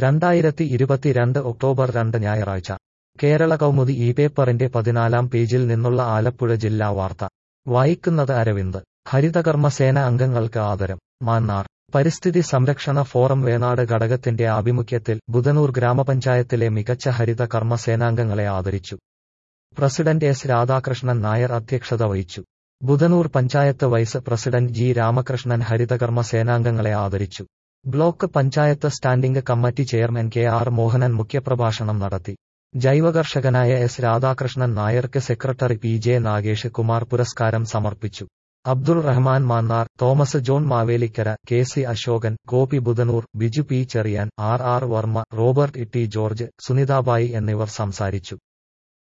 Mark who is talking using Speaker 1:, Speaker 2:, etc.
Speaker 1: രണ്ടായിരത്തി ഇരുപത്തിരണ്ട് ഒക്ടോബർ രണ്ട് ഞായറാഴ്ച കേരള കൗമുദി ഈ പേപ്പറിന്റെ പതിനാലാം പേജിൽ നിന്നുള്ള ആലപ്പുഴ ജില്ലാ വാർത്ത വായിക്കുന്നത് അരവിന്ദ് ഹരിതകർമ്മ സേന അംഗങ്ങൾക്ക് ആദരം മാന്നാർ പരിസ്ഥിതി സംരക്ഷണ ഫോറം വേണാട് ഘടകത്തിന്റെ ആഭിമുഖ്യത്തിൽ ബുധനൂർ ഗ്രാമപഞ്ചായത്തിലെ മികച്ച ഹരിത കർമ്മ സേനാംഗങ്ങളെ ആദരിച്ചു പ്രസിഡന്റ് എസ് രാധാകൃഷ്ണൻ നായർ അധ്യക്ഷത വഹിച്ചു Budhanoor panchayat vice president G Ramakrishnan ഹരിതകർമ്മ സേനാംഗങ്ങളെ ആദരിച്ചു block panchayat standing committee chairman K R Mohanan മുഖ്യപ്രഭാഷണം നടത്തി ജൈവകർഷകനായ എസ് രാധാകൃഷ്ണൻ നായർക്ക് secretary P J Nagesh Kumar പുരസ്കാരം സമർപ്പിച്ചു Abdul Rahman Mannar Thomas John Mavelikkara K C Asokan Gopi Budhanoor Biju P Cherian R R Varma Robert E T George Sunithabai എന്നിവർ സംസാരിച്ചു